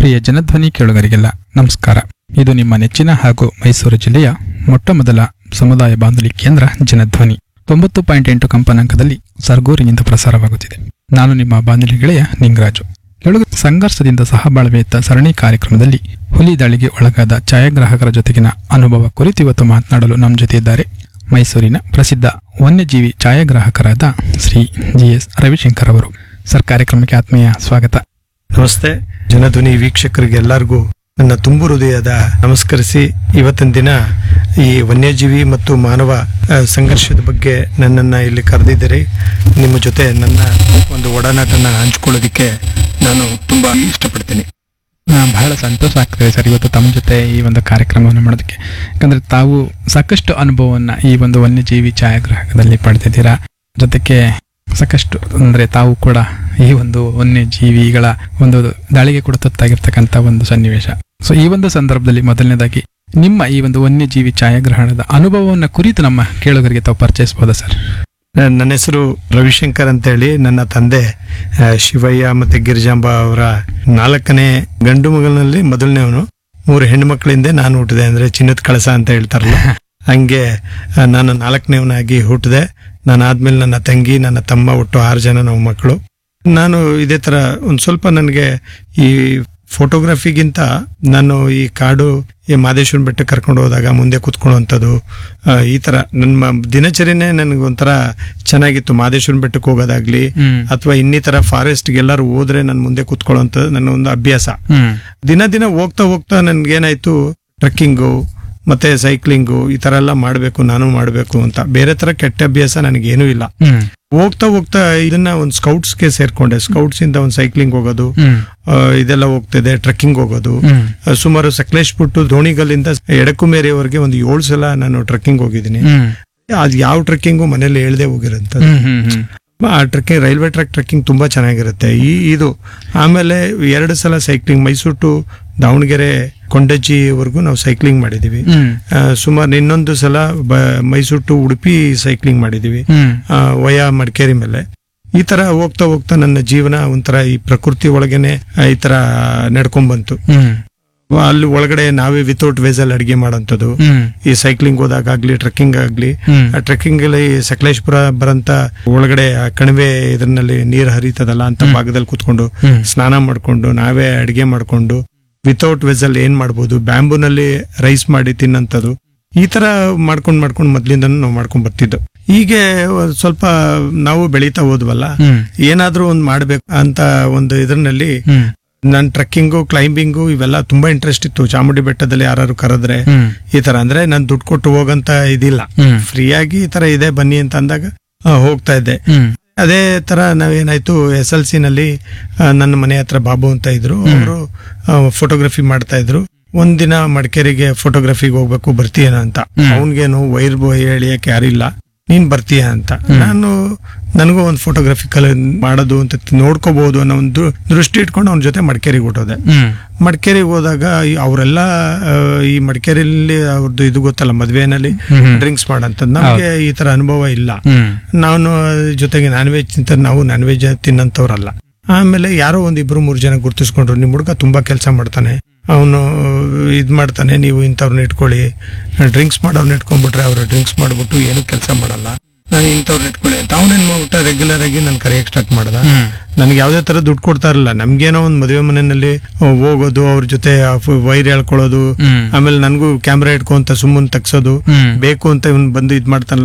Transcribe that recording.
ಪ್ರಿಯ ಜನಧ್ವನಿ ಕೇಳುಗರಿಗೆಲ್ಲ ನಮಸ್ಕಾರ ಇದು ನಿಮ್ಮ ನೆಚ್ಚಿನ ಹಾಗೂ ಮೈಸೂರು ಜಿಲ್ಲೆಯ ಮೊಟ್ಟ ಮೊದಲ ಸಮುದಾಯ ಬಾನುಲಿ ಕೇಂದ್ರ ಜನಧ್ವನಿ ತೊಂಬತ್ತು ಪಾಯಿಂಟ್ ಎಂಟು ಕಂಪನಾಂಕದಲ್ಲಿ ಸರ್ಗೂರಿನಿಂದ ಪ್ರಸಾರವಾಗುತ್ತಿದೆ ನಾನು ನಿಮ್ಮ ಬಾನುಲಿ ಗೆಳೆಯ ನಿಂಗರಾಜು ಕೆಳಗ ಸಂಘರ್ಷದಿಂದ ಸಹಬಾಳ್ವೆಯತ್ತ ಸರಣಿ ಕಾರ್ಯಕ್ರಮದಲ್ಲಿ ಹುಲಿ ದಾಳಿಗೆ ಒಳಗಾದ ಛಾಯಾಗ್ರಾಹಕರ ಜೊತೆಗಿನ ಅನುಭವ ಕುರಿತು ಇವತ್ತು ಮಾತನಾಡಲು ನಮ್ಮ ಜೊತೆ ಇದ್ದಾರೆ ಮೈಸೂರಿನ ಪ್ರಸಿದ್ಧ ವನ್ಯಜೀವಿ ಛಾಯಾಗ್ರಾಹಕರಾದ ಶ್ರೀ ಜಿ ಎಸ್ ರವಿಶಂಕರ್ ಅವರು ಸರ್ ಕಾರ್ಯಕ್ರಮಕ್ಕೆ ಆತ್ಮೀಯ ಸ್ವಾಗತ ನಮಸ್ತೆ ಜನಧ್ವನಿ ವೀಕ್ಷಕರಿಗೆ ಎಲ್ಲರಿಗೂ ನನ್ನ ತುಂಬು ಹೃದಯದ ನಮಸ್ಕರಿಸಿ ಇವತ್ತಿನ ದಿನ ಈ ವನ್ಯಜೀವಿ ಮತ್ತು ಮಾನವ ಆ, ಸಂಘರ್ಷದ ಬಗ್ಗೆ ನನ್ನನ್ನು ಇಲ್ಲಿ ಕರೆದಿದ್ದೀರಿ ನಿಮ್ಮ ಜೊತೆ ನನ್ನ ಒಂದು ಒಡನಾಟನ ಹಂಚ್ಕೊಳ್ಳೋದಕ್ಕೆ ನಾನು ತುಂಬಾ ಇಷ್ಟಪಡ್ತೀನಿ ಆ, ಬಹಳ ಸಂತೋಷ ಆಗ್ತದೆ ಸರ್ ಇವತ್ತು ತಮ್ಮ ಜೊತೆ ಈ ಒಂದು ಕಾರ್ಯಕ್ರಮವನ್ನು ಮಾಡೋದಕ್ಕೆ ಯಾಕಂದ್ರೆ ತಾವು ಸಾಕಷ್ಟು ಅನುಭವವನ್ನ ಈ ಒಂದು ವನ್ಯಜೀವಿ ಛಾಯಾಗ್ರಾಹಕದಲ್ಲಿ ಪಡೆದಿದ್ದೀರಾ ಜೊತೆಗೆ ಸಾಕಷ್ಟು ಅಂದ್ರೆ ತಾವು ಕೂಡ ಈ ಒಂದು ವನ್ಯಜೀವಿಗಳ ಒಂದು ದಾಳಿಗೆ ಕೂಡ ತುತ್ತಾಗಿರ್ತಕ್ಕಂಥ ಒಂದು ಸನ್ನಿವೇಶ ಸೊ ಈ ಒಂದು ಸಂದರ್ಭದಲ್ಲಿ ಮೊದಲನೇದಾಗಿ ನಿಮ್ಮ ಈ ಒಂದು ವನ್ಯಜೀವಿ ಛಾಯಾಗ್ರಹಣದ ಅನುಭವವನ್ನ ಕುರಿತು ನಮ್ಮ ಕೇಳುಗರಿಗೆ ತಾವು ಪರಿಚಯಿಸಬಹುದಾ ಸರ್ ಆ, ನನ್ನ ಹೆಸರು ರವಿಶಂಕರ್ ಅಂತ ಹೇಳಿ ನನ್ನ ತಂದೆ ಆ, ಶಿವಯ್ಯ ಮತ್ತೆ ಗಿರಿಜಾಂಬ ಅವರ ನಾಲ್ಕನೇ ಗಂಡು ಮಗನಲ್ಲಿ ಮೊದಲನೇವನು ಮೂರು ಹೆಣ್ಣು ಮಕ್ಕಳಿಂದ ನಾನು ಹುಟ್ಟಿದೆ ಅಂದ್ರೆ ಚಿನ್ನದ ಕಳಸ ಅಂತ ಹೇಳ್ತಾರಲ್ಲ ಹಂಗೆ ಆ, ನಾನು ನಾಲ್ಕನೇವನಾಗಿ ಹುಟ್ಟಿದೆ ನಾನು ಆದ್ಮೇಲೆ ನನ್ನ ತಂಗಿ ನನ್ನ ತಮ್ಮ ಒಟ್ಟು ಆರು ಜನ ನಾವು ಮಕ್ಕಳು ನಾನು ಇದೇ ತರ ಒಂದ್ ಸ್ವಲ್ಪ ನನಗೆ ಈ ಫೋಟೋಗ್ರಫಿಗಿಂತ ನಾನು ಈ ಕಾಡು ಈ ಮಾದೇಶ್ವರನ ಬೆಟ್ಟ ಕರ್ಕೊಂಡು ಹೋದಾಗ ಮುಂದೆ ಕುತ್ಕೊಳ್ಳುವಂಥದ್ದು ಆ, ಈ ತರ ನನ್ನ ದಿನಚರಿನೇ ನನಗೆ ಒಂಥರ ಚೆನ್ನಾಗಿತ್ತು ಮಾದೇಶ್ವರನ ಬೆಟ್ಟಕ್ಕೆ ಹೋಗೋದಾಗ್ಲಿ ಹ್ಮ್ ಅಥವಾ ಇನ್ನಿತರ ಫಾರೆಸ್ಟ್ ಎಲ್ಲರೂ ಹೋದ್ರೆ ನನ್ನ ಮುಂದೆ ಕುತ್ಕೊಳ್ಳುವಂಥದ್ದು ನನ್ನ ಒಂದು ಅಭ್ಯಾಸ ಹ್ಮ್ ದಿನ ದಿನ ಹೋಗ್ತಾ ಹೋಗ್ತಾ ನನ್ಗೇನಾಯ್ತು ಟ್ರೆಕ್ಕಿಂಗು ಮತ್ತೆ ಸೈಕ್ಲಿಂಗು ಈ ತರ ಎಲ್ಲ ಮಾಡ್ಬೇಕು ನಾನು ಮಾಡ್ಬೇಕು ಅಂತ ಬೇರೆ ತರ ಕೆಟ್ಟ ಅಭ್ಯಾಸ ನನಗೇನೂ ಇಲ್ಲ ಹ್ಮ್ ಹೋಗ್ತಾ ಹೋಗ್ತಾ ಇದನ್ನ ಒಂದು ಸ್ಕೌಟ್ಸ್ಗೆ ಸೇರ್ಕೊಂಡೆ ಸ್ಕೌಟ್ಸ್ ಇಂದ ಒಂದು ಸೈಕ್ಲಿಂಗ್ ಹೋಗೋದು ಹ್ಮ್ ಆ, ಇದೆಲ್ಲ ಹೋಗ್ತಿದೆ ಟ್ರೆಕ್ಕಿಂಗ್ ಹೋಗೋದು ಹ್ಮ್ ಆ, ಸುಮಾರು ಸಕಲೇಶ್ ಬಿಟ್ಟು ದೋಣಿಗಲ್ಲಿಂದ ಎಡಕುಮೇರಿಯವರೆಗೆ ಒಂದು ಏಳು ಸಲ ನಾನು ಟ್ರೆಕ್ಕಿಂಗ್ ಹೋಗಿದ್ದೀನಿ ಹ್ಮ್ ಅದು ಯಾವ ಟ್ರೆಕ್ಕಿಂಗು ಮನೇಲಿ ಹೇಳ್ದೆ ಹೋಗಿರೋಂಥ ಹ್ಮ್ ಹ್ಮ್ ಹ್ಮ್ ಆ ಟ್ರೆಕ್ಕಿಂಗ್ ರೈಲ್ವೆ ಟ್ರ್ಯಾಕ್ ಟ್ರೆಕ್ಕಿಂಗ್ ತುಂಬಾ ಚೆನ್ನಾಗಿರುತ್ತೆ ಈ ಇದು ಆಮೇಲೆ ಎರಡು ಸಲ ಸೈಕ್ಲಿಂಗ್ ಮೈಸೂರು ಟು ದಾವಣಗೆರೆ ಕೊಂಡಜ್ಜಿವರೆಗೂ ನಾವು ಸೈಕ್ಲಿಂಗ್ ಮಾಡಿದೀವಿ ಹ್ಮ್ ಸುಮಾರು ಇನ್ನೊಂದು ಸಲ ಬ- ಮೈಸೂರು ಟು ಉಡುಪಿ ಸೈಕ್ಲಿಂಗ್ ಮಾಡಿದೀವಿ ಹ್ಮ್ ಆ, ವಯ ಮಡಿಕೇರಿ ಮೇಲೆ ಈ ತರ ಹೋಗ್ತಾ ಹೋಗ್ತಾ ನನ್ನ ಜೀವನ ಒಂಥರ ಈ ಪ್ರಕೃತಿ ಒಳಗೇನೆ ಆ, ಈ ತರ ನಡ್ಕೊಂಡ್ ಬಂತು ಹ್ಮ್ ಅಲ್ಲಿ ಒಳಗಡೆ ನಾವೇ ವಿತೌಟ್ ವೇಸಲ್ ಅಡಿಗೆ ಮಾಡೋಂಥದ್ದು ಹ್ಮ್ ಈ ಸೈಕ್ಲಿಂಗ್ ಹೋದಾಗ ಆಗ್ಲಿ ಟ್ರೆಕ್ಕಿಂಗ್ ಆಗ್ಲಿ ಹ್ಮ್ ಆ ಟ್ರೆಕ್ಕಿಂಗ್ ಅಲ್ಲಿ ಸಕಲೇಶ್ಪುರ ಬರಂತ ಒಳಗಡೆ ಆ ಕಣಿವೆ ಇದರಲ್ಲಿ ನೀರ್ ಹರಿತದಲ್ಲ ಅಂತ ಭಾಗದಲ್ಲಿ ಕುತ್ಕೊಂಡು ಹ್ಮ್ ಸ್ನಾನ ಮಾಡ್ಕೊಂಡು ನಾವೇ ಅಡಿಗೆ ಮಾಡ್ಕೊಂಡು ವಿತೌಟ್ ವೆಜಲ್ ಏನ್ ಮಾಡ್ಬೋದು ಬ್ಯಾಂಬೂನಲ್ಲಿ ರೈಸ್ ಮಾಡಿ ತಿನ್ನಂಥದ್ದು ಈ ತರ ಮಾಡ್ಕೊಂಡ್ ಮಾಡ್ಕೊಂಡು ಮೊದ್ಲಿಂದ ನಾವು ಮಾಡ್ಕೊಂಡ್ ಬರ್ತಿದ್ದು ಹೀಗೆ ಒಂದ್ ಸ್ವಲ್ಪ ನಾವು ಬೆಳೀತಾ ಹೋದ್ವಲ್ಲ ಹ್ಮ್ ಏನಾದ್ರೂ ಒಂದ್ ಮಾಡ್ಬೇಕು ಅಂತ ಒಂದು ಇದರಲ್ಲಿ ಹ್ಮ್ ನನ್ ಟ್ರೆಕ್ಕಿಂಗು ಕ್ಲೈಂಬಿಂಗು ಇವೆಲ್ಲ ತುಂಬಾ ಇಂಟ್ರೆಸ್ಟ್ ಇತ್ತು ಚಾಮುಂಡಿ ಬೆಟ್ಟದಲ್ಲಿ ಯಾರು ಕರೆದ್ರೆ ಹ್ಮ್ ಈ ತರ ಅಂದ್ರೆ ನಾನು ದುಡ್ಡು ಕೊಟ್ಟು ಹೋಗಂತ ಇದಿಲ್ಲ ಹ್ಮ್ ಫ್ರೀಯಾಗಿ ಈ ತರ ಇದೆ ಬನ್ನಿ ಅಂತ ಅಂದಾಗ ಆ, ಹೋಗ್ತಾ ಇದ್ದೆ ಹ್ಮ್ ಅದೇ ತರ ನಾವೇನಾಯ್ತು ಎಸ್ ಎಲ್ ಸಿ ನಲ್ಲಿ ಆ, ನನ್ನ ಮನೆ ಹತ್ರ ಬಾಬು ಅಂತ ಇದ್ರು ಅವರು ಫೋಟೋಗ್ರಫಿ ಮಾಡ್ತಾ ಇದ್ರು ಒಂದಿನ ಮಡಿಕೇರಿಗೆ ಫೋಟೋಗ್ರಫಿಗೆ ಹೋಗ್ಬೇಕು ಬರ್ತೀಯನ ಅಂತ ಹ್ಮ್. ಅವನ್ಗೇನು ವೈರ್ ಬಾಯ್ ಹೇಳಿಯಕ್ಕೆ ಯಾರಿಲ್ಲ ನೀನ್ ಬರ್ತೀಯ ಅಂತ ನಾನು ನನಗೂ ಒಂದು ಫೋಟೋಗ್ರಫಿ ಕಲ ಮಾಡೋದು ಅಂತ ನೋಡ್ಕೋಬಹುದು ಅನ್ನೋ ಒಂದು ದೃಷ್ಟಿ ಇಟ್ಕೊಂಡು ಅವನ ಜೊತೆ ಮಡಿಕೇರಿಗೆ ಹೊಟ್ಟೋದೆ ಹ್ಮ್ ಮಡಿಕೇರಿಗೆ ಹೋದಾಗ ಈ ಅವರೆಲ್ಲ ಆ, ಈ ಮಡಿಕೇರಿಯಲ್ಲಿ ಅವ್ರದ್ದು ಇದು ಗೊತ್ತಲ್ಲ ಮದ್ವೆನಲ್ಲಿ ಹ್ಮ್. ಡ್ರಿಂಕ್ಸ್ ಮಾಡಂತದ್ದು ನಮಗೆ ಈ ತರ ಅನುಭವ ಇಲ್ಲ ಹ್ಮ್ ನಾನು ಜೊತೆಗೆ ನಾನ್ ವೆಜ್ ತಿಂತ ನಾವು ನಾನ್ ವೆಜ್ ತಿನ್ನಂತವ್ರಲ್ಲ ಆಮೇಲೆ ಯಾರೋ ಒಂದ್ ಇಬ್ರು ಮೂರು ಜನ ಗುರ್ತಿಸ್ಕೊಂಡ್ರು ನಿಮ್ ಹುಡುಗ ತುಂಬಾ ಕೆಲಸ ಮಾಡ್ತಾನೆ ಅವನು ಇದ್ ಮಾಡ್ತಾನೆ ನೀವು ಇಂಥವ್ರನ್ನ ಇಟ್ಕೊಳ್ಳಿ ಡ್ರಿಂಕ್ಸ್ ಮಾಡೋರ್ನ ಇಟ್ಕೊಂಡ್ಬಿಟ್ರೆ ಅವ್ರು ಡ್ರಿಂಕ್ಸ್ ಮಾಡ್ಬಿಟ್ಟು ಏನು ಕೆಲಸ ಮಾಡಲ್ಲ ನಾನು ಇಂಥವ್ರನ್ನ ಇಟ್ಕೊಳ್ಳಿ ಅಂತ ಅವನೇನ್ ಮಾಡ್ಬಿಟ್ಟ ರೆಗ್ಯುಲರ್ ಆಗಿ ನನ್ ಕರೆಯಕ್ ಸ್ಟಾರ್ಟ್ ಮಾಡ್ದ ಹ್ಮ್ ನನ್ಗೆ ಯಾವ್ದೇ ತರ ದುಡ್ಡು ಕೊಡ್ತಾ ಇರಲಿಲ್ಲ ನಮ್ಗೇನೋ ಒಂದ್ ಮದುವೆ ಮನೆಯಲ್ಲಿ ಹೋಗೋದು ಅವ್ರ ಜೊತೆ ವೈರ್ ಹೇಳ್ಕೊಳ್ಳೋದು ಹ್ಮ್ ಆಮೇಲೆ ನನ್ಗೂ ಕ್ಯಾಮ್ರಾ ಇಟ್ಕೊಂತ ಸುಮ್ಮನೆ ತಗ್ಸೋದು ಹ್ಮ್ ಬೇಕು ಅಂತ ಇವ್ನ್ ಬಂದು ಇದ್ ಮಾಡ್ತಾನಲ್ಲ